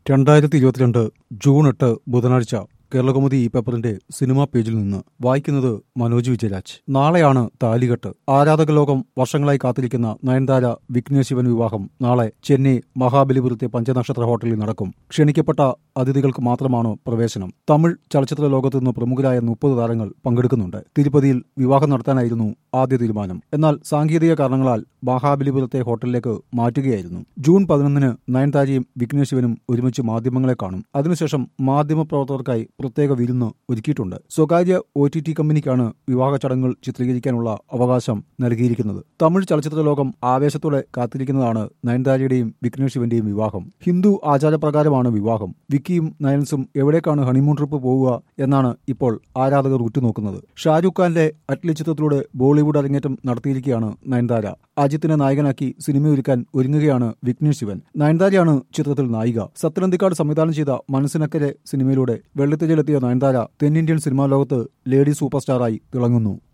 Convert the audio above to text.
രണ്ടായിരത്തി ഇരുപത്തിരണ്ട് ജൂൺ എട്ട് ബുധനാഴ്ച കേരളകൗമുദി ഈ പേപ്പറിന്റെ സിനിമാ പേജിൽ നിന്ന് വായിക്കുന്നത് മനോജ് വിജയരാജ് നാളെയാണ് താലികെട്ട് ആരാധക ലോകം വർഷങ്ങളായി കാത്തിരിക്കുന്ന നയൻതാര വിഘ്നേഷ് ശിവൻ വിവാഹം നാളെ ചെന്നൈ മഹാബലിപുരത്തെ പഞ്ചനക്ഷത്ര ഹോട്ടലിൽ നടക്കും ക്ഷണിക്കപ്പെട്ട അതിഥികൾക്ക് മാത്രമാണ് പ്രവേശനം തമിഴ് ചലച്ചിത്ര ലോകത്തു നിന്ന് പ്രമുഖരായ മുപ്പത് താരങ്ങൾ പങ്കെടുക്കുന്നുണ്ട് തിരുപ്പതിയിൽ വിവാഹം നടത്താനായിരുന്നു ആദ്യ തീരുമാനം എന്നാൽ സാങ്കേതിക കാരണങ്ങളാൽ മഹാബലിപുരത്തെ ഹോട്ടലിലേക്ക് മാറ്റുകയായിരുന്നു ജൂൺ പതിനൊന്നിന് നയൻതാരയും വിഘ്നേഷ് ശിവനും ഒരുമിച്ച് മാധ്യമങ്ങളെ കാണും അതിനുശേഷം മാധ്യമപ്രവർത്തകർക്കായി പ്രത്യേക വിരുന്ന് ഒരുക്കിയിട്ടുണ്ട് സ്വകാര്യ ഒ ടി ടി കമ്പനിക്കാണ് വിവാഹ ചടങ്ങുകൾ ചിത്രീകരിക്കാനുള്ള അവകാശം നൽകിയിരിക്കുന്നത് തമിഴ് ചലച്ചിത്ര ലോകം ആവേശത്തോടെ കാത്തിരിക്കുന്നതാണ് നയൻതാരയുടെയും വിഘ്നേഷ് ശിവന്റെയും വിവാഹം ഹിന്ദു ആചാരപ്രകാരമാണ് വിവാഹം വിക്കിയും നയൻസും എവിടേക്കാണ് ഹണിമൂൺ ട്രിപ്പ് പോവുക എന്നാണ് ഇപ്പോൾ ആരാധകർ ഉറ്റുനോക്കുന്നത് ഷാരൂഖ് ഖാന്റെ അറ്റ്ലി ചിത്രത്തിലൂടെ ബോളിവുഡ് അരങ്ങേറ്റം നടത്തിയിരിക്കുകയാണ് നയൻതാര അജിത്തിനെ നായകനാക്കി സിനിമയൊരുക്കാൻ ഒരുങ്ങുകയാണ് വിഘ്നേഷ് ശിവൻ നയൻതാരയാണ് ചിത്രത്തിൽ നായിക സത്യനന്ദിക്കാട് സംവിധാനം ചെയ്ത മനസ്സിനക്കരെ സിനിമയിലൂടെ വെള്ളിത്തിരയിലെത്തിയ നയൻതാര തെന്നിന്ത്യൻ സിനിമാ ലോകത്ത് ലേഡി സൂപ്പർ സ്റ്റാറായി തിളങ്ങുന്നു